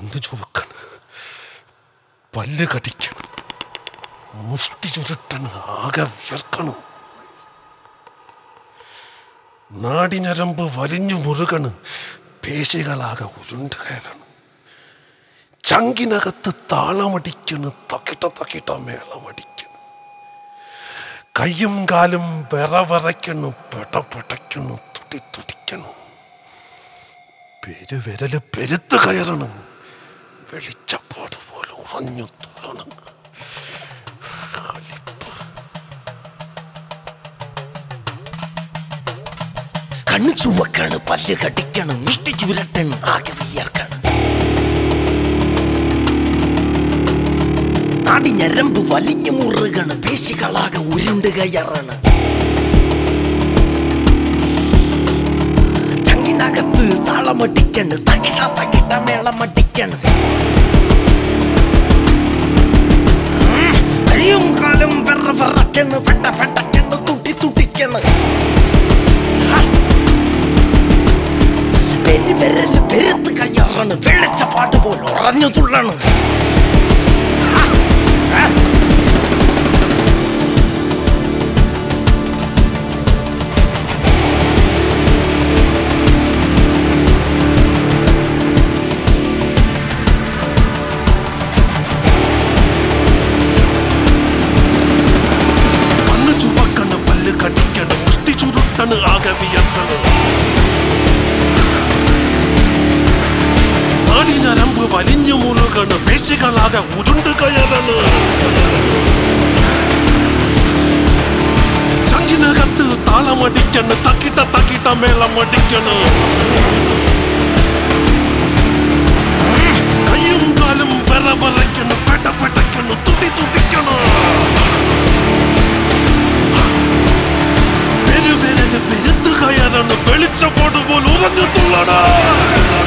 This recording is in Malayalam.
കണ്ണു ചുവക്കണം പല്ല് കടിക്കണം മുഷ്ടി ചുരുട്ടണ് ആകെ വിയർക്കണം നാടിനരമ്പ് വലിഞ്ഞു മുറുകണ് പേശികളാകെ ഉരുണ്ട് കയറണം ചങ്കിനകത്ത് താളമടിക്കണ് തക്കിട്ട തക്കിട്ട മേളമടിക്കണം കയ്യും കാലും വിറവിറയ്ക്കണു പെടപെടയ്ക്കണു തുടി തുടിക്കണു പെരുവിരല് പെരുത്ത് കയറണം വെളിച്ചപ്പാട് പോലെ ഉറഞ്ഞു തുറണം കണ്ണു ചുവക്കാണ് പല്ല് കടിക്കണം മുഷ്ടി ചുരട്ടണ് ആകെ വിയർക്കാണ് നാടി ഞരമ്പ് വലിഞ്ഞു മുറുകണ് പേശികളാകെ ഉരുണ്ട് കയറാണ് ചങ്കിനകത്ത് താളമടിക്കണ് തകിട്ട തകിട്ട മേളമടിക്കണ് കയ്യും കാലും വെറ വെറക്കണ് പെട്ട പെട്ടക്കണ് തുട്ടി തുട്ടിക്കണ് പെരുവിരല് പെരുത്ത് കയ്യാറാണ് വെള്ളച്ചപ്പാട്ട് പോലെ ഉറഞ്ഞു തുള്ളണ് കണ്ണു ചുവക്കണ് പല്ല് കടിക്കണ് മുഷ്ടി ചുരുട്ടണ് ആകെ വിയർക്കണ് നാടിനരമ്പ് വലിഞ്ഞു മുറുകണ് പേശികളാകെ ഉരുണ്ട് കയറണ് ചങ്കിനകത്ത് താളമടിക്കണ് തക്കിട്ട തക്കിട്ട മേളമടിക്കണ് കയ്യും കാലും വിറവിറയ്ക്കണ് പെട പെടയ്ക്കണ് തുടി തുടിക്കണ് പെരുവിരല് പെരുത്ത് കയറണ് വെളിച്ചപ്പാട് പോലെ ഉറഞ്ഞു തുള്ളണ